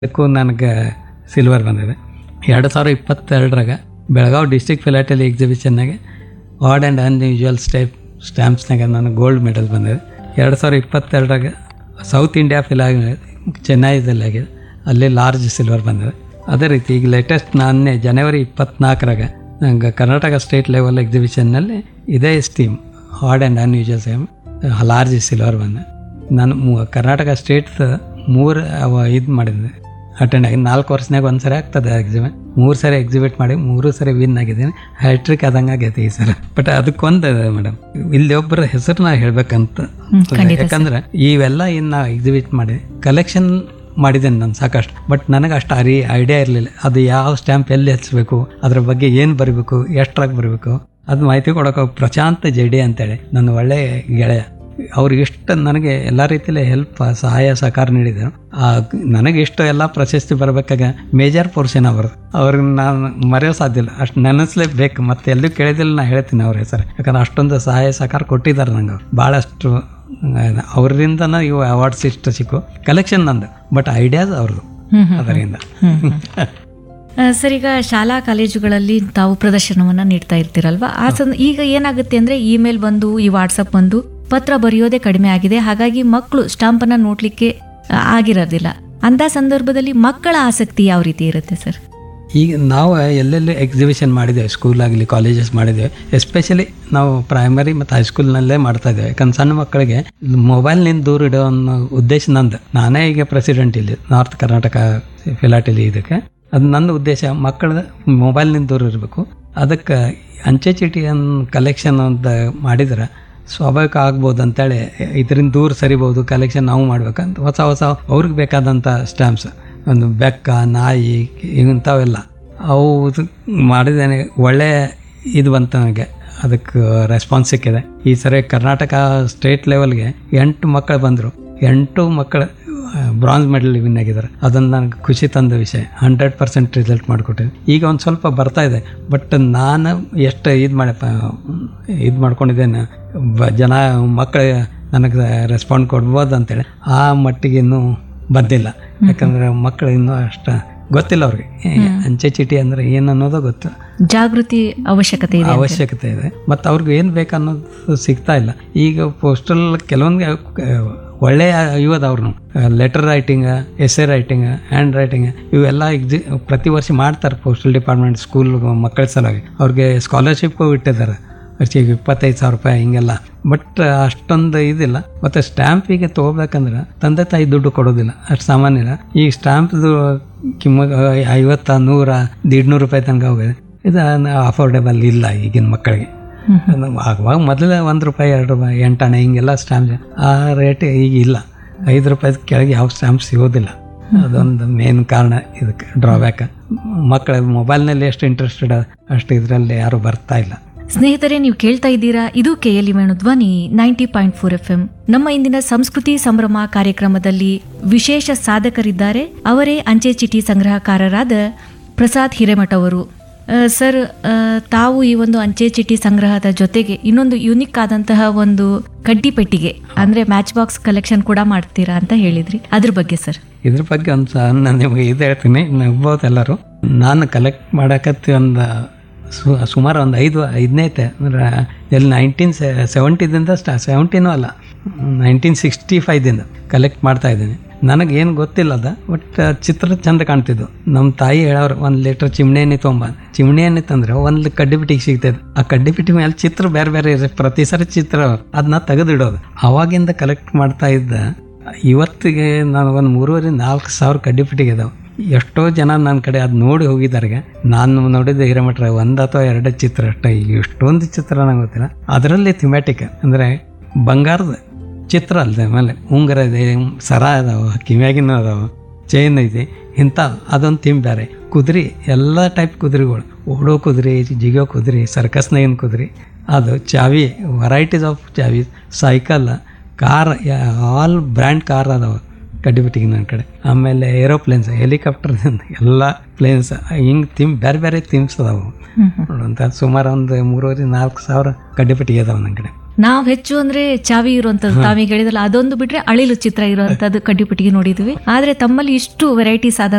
ಅದಕ್ಕೂ ನನಗೆ ಸಿಲ್ವರ್ ಬಂದಿದೆ ಎರಡು ಸಾವಿರ ಇಪ್ಪತ್ತೆರಡರಾಗ ಬೆಳಗಾವಿ ಡಿಸ್ಟಿಕ್ ಫಿಲಾಟಲಿ ಎಕ್ಸಿಬಿಷನ್ನಾಗೆ ಆಡ್ ಆ್ಯಂಡ್ ಅನ್ಯೂಶುವಲ್ ಸ್ಟೇಪ್ ಸ್ಟ್ಯಾಂಪ್ಸ್ನಾಗ ನನಗೆ ಗೋಲ್ಡ್ ಮೆಡಲ್ ಬಂದಿದೆ ಎರಡು ಸಾವಿರ ಇಪ್ಪತ್ತೆರಡರಾಗ ಸೌತ್ ಇಂಡಿಯಾ ಫಿಲಾ ಚೆನ್ನೈದಲ್ಲಿ ಆಗಿದೆ ಅಲ್ಲಿ ಲಾರ್ಜ್ ಸಿಲ್ವರ್ ಬಂದಿದೆ ಅದೇ ರೀತಿ ಈಗ ಲೇಟೆಸ್ಟ್ ನಾನೇ ಜನವರಿ ಇಪ್ಪತ್ನಾಲ್ಕರಾಗ ನಂಗೆ ಕರ್ನಾಟಕ ಸ್ಟೇಟ್ ಲೆವೆಲ್ ಎಕ್ಸಿಬಿಷನ್ನಲ್ಲಿ ಇದೇ steam hard and unusual same large silver ಬಂದೆ ನಾನು ಮೂ- ಕರ್ನಾಟಕ ಸ್ಟೇಟ್ ಮೂರು ಇದು ಮಾಡಿದ್ದೆ ಅಟೆಂಡ್ ಆಗಿ ನಾಲ್ಕು ವರ್ಷನಾಗ ಒಂದು ಸರಿ ಆಗ್ತದೆ ಎಕ್ಸಿಬಿಟ್ ಮೂರು ಸರಿ ಎಕ್ಸಿಬಿಟ್ ಮಾಡಿ ಮೂರು ಸರಿ ವಿನ್ ಆಗಿದ್ದೀನಿ ಹ್ಯಾಟ್ರಿಕ್ ಆದಂಗೆ ಆಗೈತೆ ಈ ಸಲ ಬಟ್ ಅದಕ್ಕೊಂದು ಮೇಡಮ್ ಇಲ್ಲಿ ಒಬ್ಬರ ಹೆಸರನ್ನ ಹೇಳ್ಬೇಕಂತ ಯಾಕಂದ್ರೆ ಇವೆಲ್ಲ ಇನ್ನು ಎಕ್ಸಿಬಿಟ್ ಮಾಡಿ ಕಲೆಕ್ಷನ್ ಮಾಡಿದ್ದೇನೆ ನಾನು ಸಾಕಷ್ಟು ಬಟ್ ನನಗೆ ಅಷ್ಟು ಅರಿ ಐಡಿಯಾ ಇರಲಿಲ್ಲ ಅದು ಯಾವ ಸ್ಟ್ಯಾಂಪ್ ಎಲ್ಲಿ ಹಚ್ಚಬೇಕು ಅದ್ರ ಬಗ್ಗೆ ಏನು ಬರಬೇಕು ಎಷ್ಟ್ರಾಗ ಬರಬೇಕು ಅದು ಮಾಹಿತಿ ಕೊಡೋಕೆ ಪ್ರಶಾಂತ್ ಜೆಡಿ ಅಂತೇಳಿ ನನ್ನ ಒಳ್ಳೆ ಗೆಳೆಯ ಅವ್ರಿಗೆ ಎಷ್ಟು ನನಗೆ ಎಲ್ಲ ರೀತಿಯಲ್ಲಿ ಹೆಲ್ಪ್ ಸಹಾಯ ಸಹಕಾರ ನೀಡಿದರು ಆ ನನಗೆ ಇಷ್ಟು ಎಲ್ಲ ಪ್ರಶಸ್ತಿ ಬರಬೇಕಾಗ ಮೇಜರ್ ಪೋರ್ಷನ್ ಅವ್ರದ್ದು ಅವ್ರಿಗೆ ನಾನು ಮರೆಯೋ ಸಾಧ್ಯ ಇಲ್ಲ ಅಷ್ಟು ನೆನೆಸ್ಲೇಬೇಕು ಮತ್ತೆ ಎಲ್ಲೂ ಕೇಳಿದಿಲ್ಲ ನಾನು ಹೇಳ್ತೀನಿ ಅವ್ರ ಹೆಸರು ಯಾಕಂದ್ರೆ ಅಷ್ಟೊಂದು ಸಹಾಯ ಸಹಕಾರ ಕೊಟ್ಟಿದ್ದಾರೆ ನಂಗೆ ಅವ್ರು ಭಾಳಷ್ಟು ಅವರಿಂದನ ಇವು ಅವಾರ್ಡ್ಸ್ ಇಷ್ಟು ಸಿಕ್ಕು ಕಲೆಕ್ಷನ್ ನಂದು ಬಟ್ ಐಡಿಯಾಸ್ ಅವ್ರದ್ದು ಅದರಿಂದ ಆ, ಸರ್ ಈಗ ಶಾಲಾ ಕಾಲೇಜುಗಳಲ್ಲಿ ತಾವು ಪ್ರದರ್ಶನವನ್ನ ನೀಡ್ತಾ ಇರ್ತೀರಲ್ವಾ ಆ ಸಂದ ಈಗ ಏನಾಗುತ್ತೆ ಅಂದ್ರೆ ಇಮೇಲ್ ಬಂದು ಈ ವಾಟ್ಸಪ್ ಬಂದು ಪತ್ರ ಬರೆಯೋದೇ ಕಡಿಮೆ ಆಗಿದೆ ಹಾಗಾಗಿ ಮಕ್ಕಳು ಸ್ಟಾಂಪನ್ನ ನೋಡ್ಲಿಕ್ಕೆ ಆ, ಆಗಿರೋದಿಲ್ಲ ಅಂತ ಸಂದರ್ಭದಲ್ಲಿ ಮಕ್ಕಳ ಆಸಕ್ತಿ ಯಾವ ರೀತಿ ಇರುತ್ತೆ ಸರ್ ಈಗ ನಾವು ಎಲ್ಲೆಲ್ಲಿ ಎಕ್ಸಿಬಿಷನ್ ಮಾಡಿದ್ದೇವೆ ಸ್ಕೂಲ್ ಆಗಲಿ ಕಾಲೇಜಸ್ ಮಾಡಿದ್ದೇವೆ ಎಸ್ಪೆಷಲಿ ನಾವು ಪ್ರೈಮರಿ ಮತ್ತು ಹೈಸ್ಕೂಲ್ನಲ್ಲೇ ಮಾಡ್ತಾ ಇದ್ದೇವೆ ಯಾಕಂದ್ರೆ ಸಣ್ಣ ಮಕ್ಕಳಿಗೆ ಮೊಬೈಲ್ನಿಂದ ದೂರ ಇಡೋ ಅನ್ನೋ ಉದ್ದೇಶ ನಂದು ನಾನೇ ಈಗ ಪ್ರೆಸಿಡೆಂಟ್ ಇಲ್ಲಿ ನಾರ್ತ್ ಕರ್ನಾಟಕ ಫಿಲಾಟಿಲಿ ಇದಕ್ಕೆ ಅದು ನನ್ನ ಉದ್ದೇಶ ಮಕ್ಕಳ ಮೊಬೈಲ್ನಿಂದ ದೂರ ಇರಬೇಕು ಅದಕ್ಕೆ ಅಂಚೆ ಚೀಟಿಯನ್ನು ಕಲೆಕ್ಷನ್ ಅಂತ ಮಾಡಿದ್ರೆ ಸ್ವಾಭಾವಿಕ ಆಗ್ಬೋದು ಅಂತೇಳಿ ಇದರಿಂದ ದೂರ ಸರಿಬೋದು ಕಲೆಕ್ಷನ್ ನಾವು ಮಾಡ್ಬೇಕಂತ ಹೊಸ ಹೊಸ ಅವ್ರಿಗೆ ಬೇಕಾದಂಥ ಸ್ಟ್ಯಾಂಪ್ಸ್ ಒಂದು ಬೆಕ್ಕ ನಾಯಿ ಇಂಥವೆಲ್ಲ ಅವು ಇದು ಮಾಡಿದ್ದೇನೆ ಒಳ್ಳೆ ಇದು ಬಂತು ನನಗೆ ಅದಕ್ಕೆ ರೆಸ್ಪಾನ್ಸ್ ಸಿಕ್ಕಿದೆ ಈ ಸರಿ ಕರ್ನಾಟಕ ಸ್ಟೇಟ್ ಲೆವೆಲ್ಗೆ ಎಂಟು ಮಕ್ಕಳು ಬಂದರು ಎಂಟು ಮಕ್ಕಳು ಬ್ರಾಂಜ್ ಮೆಡಲ್ ವಿನ್ ಆಗಿದ್ದಾರೆ ಅದನ್ನು ನನಗೆ ಖುಷಿ ತಂದ ವಿಷಯ ಹಂಡ್ರೆಡ್ ಪರ್ಸೆಂಟ್ ರಿಸಲ್ಟ್ ಮಾಡಿಕೊಟ್ಟಿದೆ ಈಗ ಒಂದು ಸ್ವಲ್ಪ ಬರ್ತಾ ಇದೆ ಬಟ್ ನಾನು ಎಷ್ಟು ಇದು ಮಾಡಪ್ಪ ಇದು ಮಾಡ್ಕೊಂಡಿದ್ದೇನೆ ಬ ಜನ ಮಕ್ಕಳು ನನಗೆ ರೆಸ್ಪಾಂಡ್ ಕೊಡ್ಬೋದು ಅಂತೇಳಿ ಆ ಮಟ್ಟಿಗೆ ಇನ್ನೂ ಬಂದಿಲ್ಲ ಯಾಕಂದ್ರೆ ಮಕ್ಕಳು ಇನ್ನೂ ಅಷ್ಟು ಗೊತ್ತಿಲ್ಲ ಅವ್ರಿಗೆ ಅಂಚೆ ಚೀಟಿ ಅಂದ್ರೆ ಏನು ಅನ್ನೋದು ಗೊತ್ತು ಜಾಗೃತಿ ಅವಶ್ಯಕತೆ ಇದೆ ಅವಶ್ಯಕತೆ ಇದೆ ಮತ್ತು ಅವ್ರಿಗೆ ಏನು ಬೇಕನ್ನೋದು ಸಿಗ್ತಾ ಇಲ್ಲ ಈಗ ಪೋಸ್ಟಲ್ ಕೆಲವೊಂದು ಒಳ್ಳೆಯ ಇವದವ್ರು letter writing essay writing handwriting ಇವೆಲ್ಲ ಎಕ್ಸಿ ಪ್ರತಿ ವರ್ಷ ಮಾಡ್ತಾರೆ ಪೋಸ್ಟಲ್ ಡಿಪಾರ್ಟ್ಮೆಂಟ್ ಸ್ಕೂಲ್ ಮಕ್ಕಳ ಸಲುವಾಗಿ ಅವ್ರಿಗೆ ಸ್ಕಾಲರ್ಶಿಪ್ಪು ಇಟ್ಟಿದ್ದಾರೆ ವರ್ಷಿಗೆ ಇಪ್ಪತ್ತೈದು ಸಾವಿರ ರೂಪಾಯಿ ಹಿಂಗೆಲ್ಲ ಬಟ್ ಅಷ್ಟೊಂದು ಇದಿಲ್ಲ ಮತ್ತು ಸ್ಟ್ಯಾಂಪಿಗೆ ತೊಗೋಬೇಕಂದ್ರೆ ತಂದೆ ತಾಯಿ ದುಡ್ಡು ಕೊಡೋದಿಲ್ಲ ಅಷ್ಟು ಸಾಮಾನ್ಯ ಇಲ್ಲ ಈ ಸ್ಟ್ಯಾಂಪ್ದು ಕಿಮ್ಮ ಐವತ್ತ ನೂರ ನೂರು ರೂಪಾಯಿ ತನಕ ಹೋಗಿದೆ ಇದು ಅಫೋರ್ಡೆಬಲ್ ಇಲ್ಲ ಈಗಿನ ಮಕ್ಕಳಿಗೆ ಆವಾಗ ಮೊದಲ ಒಂದು ರೂಪಾಯಿ ಎರಡು ರೂಪಾಯಿ ಎಂಟಣೆ ಹಿಂಗೆಲ್ಲ ಸ್ಟ್ಯಾಂಪ್ ಆ ರೇಟ್ ಈಗ ಇಲ್ಲ ಐದು ರೂಪಾಯಿ ಕೆಳಗೆ ಯಾವ ಸ್ಟ್ಯಾಂಪ್ ಸಿಗೋದಿಲ್ಲ ಅದೊಂದು ಮೇನ್ ಕಾರಣ ಇದಕ್ಕೆ ಡ್ರಾಬ್ಯಾಕ್ ಮಕ್ಕಳ ಮೊಬೈಲ್ನಲ್ಲಿ ಎಷ್ಟು ಇಂಟ್ರೆಸ್ಟೆಡ್ ಅಷ್ಟು ಇದರಲ್ಲಿ ಯಾರು ಬರ್ತಾ ಇಲ್ಲ ಸ್ನೇಹಿತರೆ ನೀವು ಕೇಳ್ತಾ ಇದ್ದೀರಾ ಇದು KLE Venu Dhwani ninety point four F M ನಮ್ಮ ಇಂದಿನ ಸಂಸ್ಕೃತಿ ಸಂಭ್ರಮ ಕಾರ್ಯಕ್ರಮದಲ್ಲಿ ವಿಶೇಷ ಸಾಧಕರಿದ್ದಾರೆ ಅವರೇ ಅಂಚೆ ಚೀಟಿ ಸಂಗ್ರಹಕಾರರಾದ ಪ್ರಸಾದ್ ಹಿರೇಮಠ ಅವರು ಆ, ಸರ್ ಆ, ತಾವು ಈ ಒಂದು ಅಂಚೆ ಚೀಟಿ ಸಂಗ್ರಹದ ಜೊತೆಗೆ ಇನ್ನೊಂದು ಯುನಿಕ್ ಆದಂತಹ ಒಂದು ಕಡ್ಡಿ ಪೆಟ್ಟಿಗೆ ಅಂದ್ರೆ ಮ್ಯಾಚ್ ಬಾಕ್ಸ್ ಕಲೆಕ್ಷನ್ ಕೂಡ ಮಾಡ್ತೀರಾ ಅಂತ ಹೇಳಿದ್ರಿ ಅದ್ರ ಬಗ್ಗೆ ಸರ್ ಇದ್ರ ಬಗ್ಗೆ ಒಂದು ಸಹ ನಾನು ನಿಮಗೆ ಇದು ಹೇಳ್ತೀನಿ ನಗ್ಬೋದು ಎಲ್ಲರೂ ನಾನು ಕಲೆಕ್ಟ್ ಮಾಡಕತ್ತಿ ಒಂದು ಸು ಸುಮಾರು ಒಂದು ಐದು ಐದನೇ ಐತೆ ಅಂದ್ರೆ ಎಲ್ಲಿ ನೈನ್ಟೀನ್ ಸೆವೆಂಟಿದಿಂದ ಸ್ಟಾ ಸೆವೆಂಟಿನೂ ಅಲ್ಲ ನೈನ್ಟೀನ್ ಸಿಕ್ಸ್ಟಿ ಫೈವ್ದಿಂದ ಕಲೆಕ್ಟ್ ಮಾಡ್ತಾ ಇದ್ದೀನಿ ನನಗೇನು ಗೊತ್ತಿಲ್ಲ ಅದ ಬಟ್ ಚಿತ್ರ ಚಂದ ಕಾಣ್ತಿದ್ದು ನಮ್ಮ ತಾಯಿ ಹೇಳೋರು ಒಂದು ಲೀಟ್ರ್ ಚಿಮ್ಣಿ ಎಣ್ಣೆ ತೊಗೊಂಬ ಚಿಮ್ಣಿ ಎಣ್ಣೆ ತಂದ್ರೆ ಒಂದು ಕಡ್ಡಿ ಬಿಟ್ಟಿಗೆ ಸಿಗ್ತದೆ ಆ ಕಡ್ಡಿ ಬಿಟ್ಟಿ ಮೇಲೆ ಚಿತ್ರ ಬೇರೆ ಬೇರೆ ಇರುತ್ತೆ ಪ್ರತಿ ಸರಿ ಚಿತ್ರ ಅದನ್ನ ತೆಗೆದಿಡೋದು ಅವಾಗಿಂದ ಕಲೆಕ್ಟ್ ಮಾಡ್ತಾ ಇದ್ದ ಇವತ್ತಿಗೆ ನಾನು ಒಂದು ಮೂರುವರೆ ನಾಲ್ಕು ಸಾವಿರ ಕಡ್ಡಿ ಪೆಟ್ಟಿಗೆ ಇದಾವೆ ಎಷ್ಟೋ ಜನ ನನ್ನ ಕಡೆ ಅದು ನೋಡಿ ಹೋಗಿದ್ದಾರೆ ನಾನು ನೋಡಿದ ಹಿರೇಮಠ ಒಂದು ಅಥವಾ ಎರಡು ಚಿತ್ರ ಅಷ್ಟೇ ಈಗ ಎಷ್ಟೊಂದು ಚಿತ್ರ ನಂಗೆ ಗೊತ್ತಿಲ್ಲ ಅದರಲ್ಲಿ ಥಿಮ್ಯಾಟಿಕ್ ಅಂದರೆ ಬಂಗಾರದ ಚಿತ್ರ ಅಲ್ಲದೆ ಆಮೇಲೆ ಉಂಗುರ ಇದೆ ಸರ ಅದಾವೆ ಕಿವ್ಯಾಗಿನೂ ಅದಾವೆ ಚೈನ್ ಐತಿ ಇಂಥ ಅದೊಂದು ಥೀಮ್ ಬೇರೆ ಕುದುರೆ ಎಲ್ಲ ಟೈಪ್ ಕುದುರೆಗಳು ಓಡೋ ಕುದುರೆ ಜಿಗೋ ಕುದುರೆ ಸರ್ಕಸ್ನಾಗಿನ ಕುದುರೆ ಅದು ಚಾವಿ ವೆರೈಟೀಸ್ ಆಫ್ ಚಾವಿ cycle car all brand car ಅದಾವೆ ಕಡ್ಡಿಬಿಟ್ಟಿಗೆ ನನ್ನ ಕಡೆ ಆಮೇಲೆ ಏರೋಪ್ಲೇನ್ಸ್ ಹೆಲಿಕಾಪ್ಟರ್ ಎಲ್ಲ ಪ್ಲೇನ್ಸ್ ಹಿಂಗೆ ಥೀಮ್ ಬೇರೆ ಬೇರೆ ಥೀಮ್ಸ್ ಅದಾವೆ ನೋಡುವಂಥ ಸುಮಾರು ಒಂದು ಮೂರುವರೆ ನಾಲ್ಕು ಸಾವಿರ ಕಡ್ಡಿಬಿಟ್ಟಿಗೆ ಅದಾವೆ ನನ್ನ ಕಡೆ ನಾವ್ ಹೆಚ್ಚು ಅಂದ್ರೆ ಚಾವಿ ಇರುವಂತದ್ದು ತಾವೀಗ ಹೇಳಿದ್ರಲ್ಲ ಅದೊಂದು ಬಿಟ್ರೆ ಅಳಿಲು ಚಿತ್ರ ಇರುವಂತದ್ದು ಕಡ್ಡಿಪಟ್ಟಿಗೆ ನೋಡಿದ್ವಿ ಆದ್ರೆ ತಮ್ಮಲ್ಲಿ ಇಷ್ಟು ವೆರೈಟೀಸ್ ಆದ